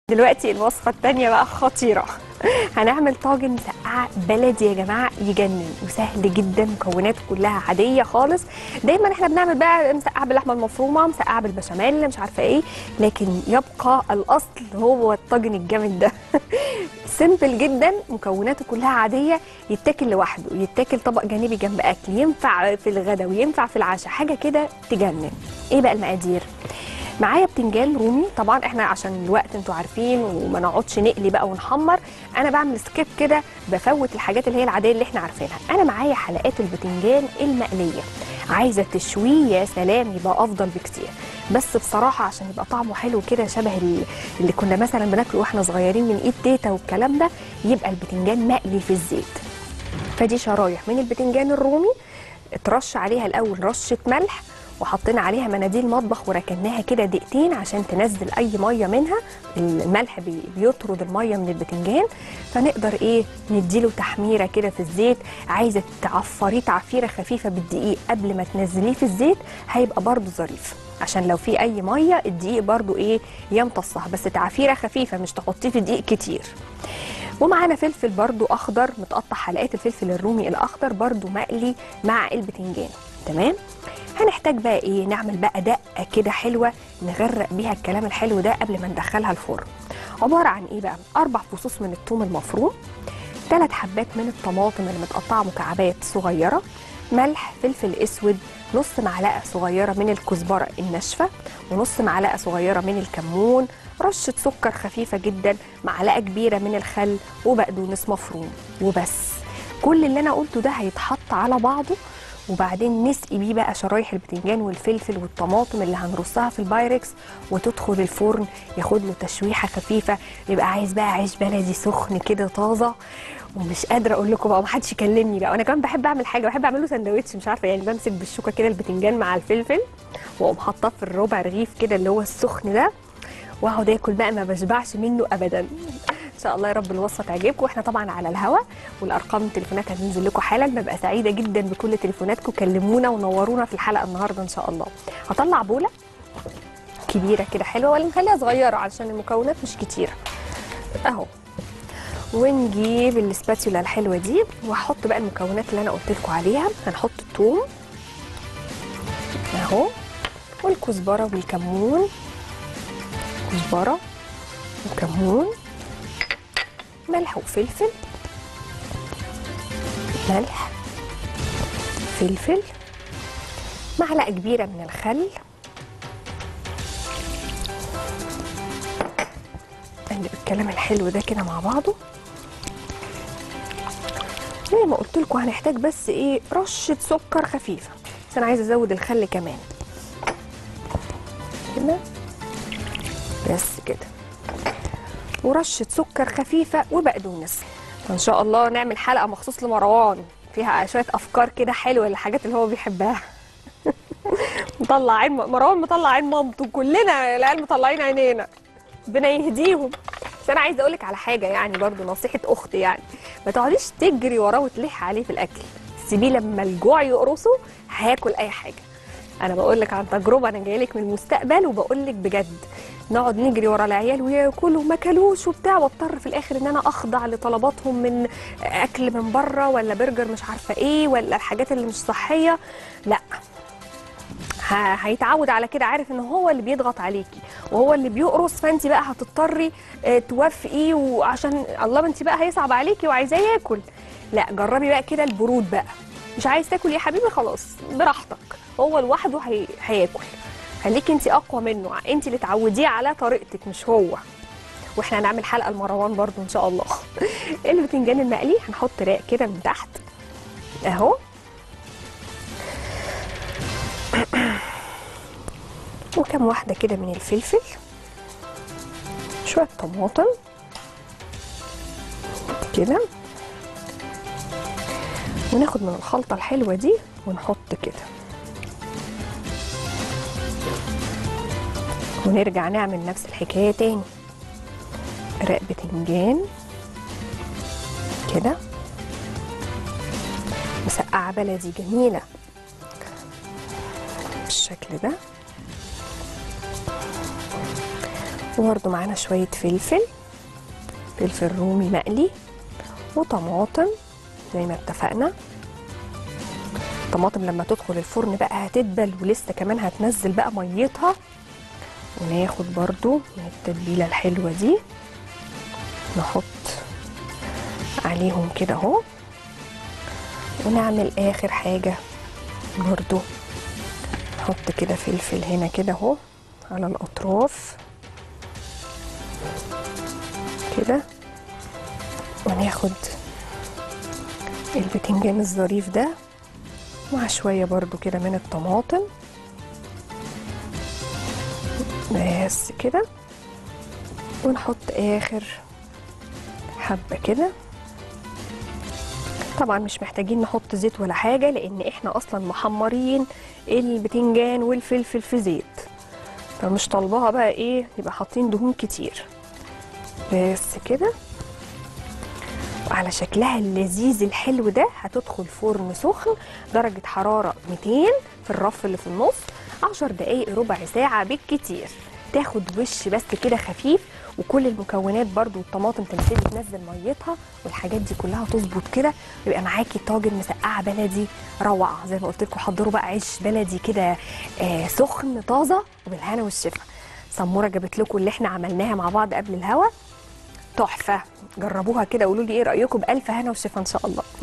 دلوقتي الوصفة التانية بقى خطيرة هنعمل طاجن مسقعة بلدي يا جماعة يجنن وسهل جدا مكوناته كلها عادية خالص دايما احنا بنعمل بقى مسقعة باللحمة المفرومة مسقعة بالبشاميل مش عارفة ايه لكن يبقى الأصل هو الطاجن الجامد ده سيمبل جدا مكوناته كلها عادية يتاكل لوحده يتاكل طبق جانبي جنب أكل ينفع في الغداء وينفع في العشاء حاجة كده تجنن ايه بقى المقادير معايا بتنجان رومي طبعا احنا عشان الوقت انتوا عارفين وما نقعدش نقلي بقى ونحمر انا بعمل سكيب كده بفوت الحاجات اللي هي العاديه اللي احنا عارفينها انا معايا حلقات البتنجان المقليه عايزه تشويه يا سلام يبقى افضل بكتير بس بصراحه عشان يبقى طعمه حلو كده شبه ال- اللي كنا مثلا بناكله واحنا صغيرين من ايد تيتا والكلام ده يبقى البتنجان مقلي في الزيت فدي شرايح من البتنجان الرومي اترش عليها الاول رشه ملح وحطينا عليها مناديل مطبخ وركناها كده دقيقتين عشان تنزل اي ميه منها الملح بي- بيطرد الميه من البتنجان فنقدر ايه نديله تحميره كده في الزيت عايزه تعفريه تعفيره خفيفه بالدقيق قبل ما تنزليه في الزيت هيبقى برده ظريف عشان لو في اي ميه الدقيق برده ايه يمتصها بس تعفيره خفيفه مش تحطيه في دقيق كتير ومعانا فلفل برضو اخضر متقطع حلقات الفلفل الرومي الاخضر برضو مقلي مع البتنجان تمام هنحتاج بقى ايه نعمل بقى دقه كده حلوه نغرق بيها الكلام الحلو ده قبل ما ندخلها الفرن عباره عن ايه بقى اربع فصوص من الثوم المفروم ثلاث حبات من الطماطم اللي متقطعه مكعبات صغيره ملح فلفل اسود نص معلقه صغيره من الكزبره الناشفه ونص معلقه صغيره من الكمون رشه سكر خفيفه جدا معلقه كبيره من الخل وبقدونس مفروم وبس كل اللي انا قلته ده هيتحط على بعضه وبعدين نسقي بيه بقى شرايح البتنجان والفلفل والطماطم اللي هنرصها في البايركس وتدخل الفرن ياخد له تشويحه خفيفه يبقى عايز بقى عيش بلدي سخن كده طازه ومش قادره اقول لكم بقى محدش يكلمني بقى وانا كمان بحب اعمل حاجه بحب اعمله سندوتش مش عارفه يعني بمسك بالشوكه كده البتنجان مع الفلفل واقوم حاطاه في الربع رغيف كده اللي هو السخن ده واقعد اكل بقى ما بشبعش منه ابدا ان شاء الله يا رب الوصفه تعجبكم واحنا طبعا على الهوا والارقام التليفونات هتنزل لكم حالا ببقى سعيده جدا بكل تليفوناتكم كلمونا ونورونا في الحلقه النهارده ان شاء الله هطلع بوله كبيره كده حلوه ولا نخليها صغيره عشان المكونات مش كتيره اهو ونجيب السباتيولا الحلوه دي واحط بقى المكونات اللي انا قلت لكم عليها هنحط الثوم اهو والكزبره والكمون كزبره وكمون ملح وفلفل ملح فلفل معلقه كبيره من الخل نقلب الكلام الحلو ده كده مع بعضه زي ما قلت لكم هنحتاج بس ايه رشه سكر خفيفه بس انا عايزه ازود الخل كمان كده بس كده ورشه سكر خفيفه وبقدونس ان شاء الله نعمل حلقه مخصوص لمروان فيها شويه افكار كده حلوه للحاجات اللي هو بيحبها مطلع عين مروان مطلع عين مامته كلنا العيال مطلعين عينينا ربنا يهديهم بس انا عايزه اقول لك على حاجه يعني برضو نصيحه اخت يعني ما تقعديش تجري وراه وتلح عليه في الاكل سيبيه لما الجوع يقرصه هياكل اي حاجه انا بقول لك عن تجربه انا جايه لك من المستقبل وبقول لك بجد نقعد نجري ورا العيال وياكلوا ما كلوش وبتاع واضطر في الاخر ان انا اخضع لطلباتهم من اكل من بره ولا برجر مش عارفه ايه ولا الحاجات اللي مش صحيه لا ه- هيتعود على كده عارف ان هو اللي بيضغط عليكي وهو اللي بيقرص فانت بقى هتضطري آه، توافقي وعشان الله ما انت بقى هيصعب عليكي وعايزاه ياكل لا جربي بقى كده البرود بقى مش عايز تاكل يا حبيبي خلاص براحتك هو لوحده هي... هياكل خليكي انت اقوى منه انت اللي تعوديه على طريقتك مش هو واحنا هنعمل حلقه لمروان برضو ان شاء الله البتنجان المقلي هنحط راق كده من تحت اهو وكم واحدة كده من الفلفل شوية طماطم كده وناخد من الخلطة الحلوة دي ونحط كده ونرجع نعمل نفس الحكاية تاني رق بتنجان كده مسقعة بلدي جميلة بالشكل ده وبرده معانا شويه فلفل فلفل رومي مقلي وطماطم زي ما اتفقنا الطماطم لما تدخل الفرن بقى هتدبل ولسه كمان هتنزل بقى ميتها وناخد برضو من التتبيله الحلوه دي نحط عليهم كده اهو ونعمل اخر حاجه برضو نحط كده فلفل هنا كده اهو على الاطراف كده وناخد البتنجان الظريف ده مع شويه برضو كده من الطماطم بس كده ونحط اخر حبه كده طبعا مش محتاجين نحط زيت ولا حاجه لان احنا اصلا محمرين البتنجان والفلفل في زيت فمش طالباها بقى ايه يبقى حاطين دهون كتير بس كده وعلى شكلها اللذيذ الحلو ده هتدخل فرن سخن درجة حرارة 200 في الرف اللي في النص 10 دقايق ربع ساعة بالكتير تاخد وش بس كده خفيف وكل المكونات برضو الطماطم تبتدي تنزل ميتها والحاجات دي كلها تظبط كده يبقى معاكي طاجن مسقعه بلدي روعه زي ما قلت لكم حضروا بقى عيش بلدي كده آه سخن طازه وبالهنا والشفا سموره جابت لكم اللي احنا عملناها مع بعض قبل الهوا تحفه جربوها كده وقولوا لي ايه رايكم بالف هنا وشفا ان شاء الله